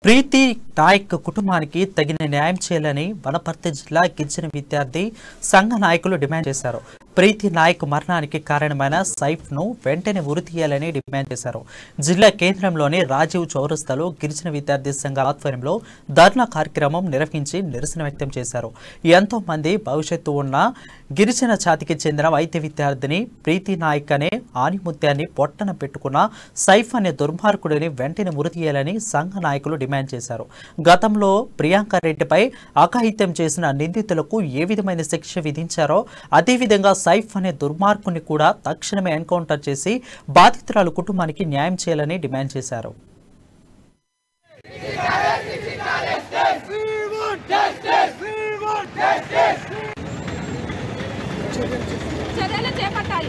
ప్రీతి నాయక్ కుటుంబానికి తగిన న్యాయం చేయాలని వనపర్తి జిల్లా గిరిజన విద్యార్థి సంఘ నాయకులు డిమాండ్ చేశారు ప్రీతి నాయక్ మరణానికి కారణమైన సైఫ్ ను వెంటనే ఉరి తీయాలని డిమాండ్ చేశారు జిల్లా కేంద్రంలోని రాజీవ్ చౌరస్తాలో గిరిజన విద్యార్థి సంఘ ఆధ్వర్యంలో ధర్నా కార్యక్రమం నిర్వహించి నిరసన వ్యక్తం చేశారు ఎంతో మంది భవిష్యత్తు ఉన్న గిరిజన జాతికి చెందిన వైద్య విద్యార్థిని ప్రీతి నాయక్ అనే ఆనిముత్యాన్ని పొట్టన పెట్టుకున్న సైఫ్ అనే దుర్మార్గుడిని వెంటనే ఉరి తీయాలని సంఘ నాయకులు డిమాండ్ చేశారు గతంలో ప్రియాంక రెడ్డిపై అఘాయిత్యం చేసిన నిందితులకు ఏ విధమైన శిక్ష విధించారో అదేవిధంగా సైఫ్ అనే దుర్మార్గుని కూడా తక్షణమే ఎన్కౌంటర్ చేసి బాధితురాలు కుటుంబానికి న్యాయం చేయాలని డిమాండ్ చేశారు చర్యలు చేపట్టాలి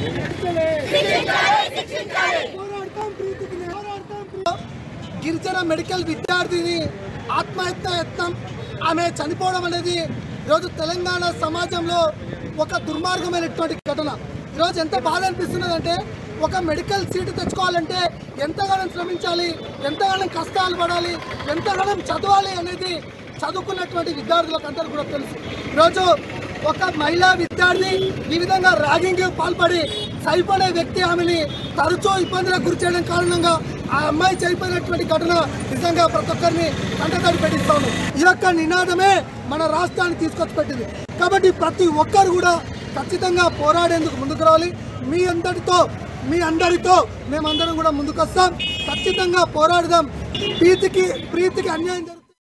పోరాడతాం ప్రీతికి న్యాయం. పోరాడతాం ప్రీ- గిరిజన మెడికల్ విద్యార్థిని ఆత్మహత్య యత్నం ఆమె చనిపోవడం అనేది ఈరోజు తెలంగాణ సమాజంలో ఒక దుర్మార్గమైనటువంటి ఘటన ఈరోజు ఎంత బాధ అనిపిస్తున్నదంటే ఒక మెడికల్ సీటు తెచ్చుకోవాలంటే ఎంతగానో శ్రమించాలి ఎంతగానో కష్టాలు పడాలి ఎంతగానో చదవాలి అనేది చదువుకున్నటువంటి విద్యార్థులకు అందరూ కూడా తెలుసు ఈరోజు ఒక మహిళా విద్యార్థి ఈ విధంగా ర్యాగింగ్ పాల్పడి సైఫ్ అనే వ్యక్తి ఆమెని తరచూ ఇబ్బందులకు గురి చేయడం కారణంగా ఆ అమ్మాయి చనిపోయినటువంటి ఘటన నిజంగా ప్రతి ఒక్కరిని కంటతడి పెట్టిస్తాను ఈ యొక్క నినాదమే మన రాష్ట్రాన్ని తీసుకొచ్చి పెట్టింది కాబట్టి ప్రతి ఒక్కరు కూడా ఖచ్చితంగా పోరాడేందుకు ముందుకు రావాలి మీ అందరితో మీ అందరితో మేమందరం కూడా ముందుకు వస్తాం ఖచ్చితంగా పోరాడదాం ప్రీతికి ప్రీతికి అన్యాయం జరుగుతుంది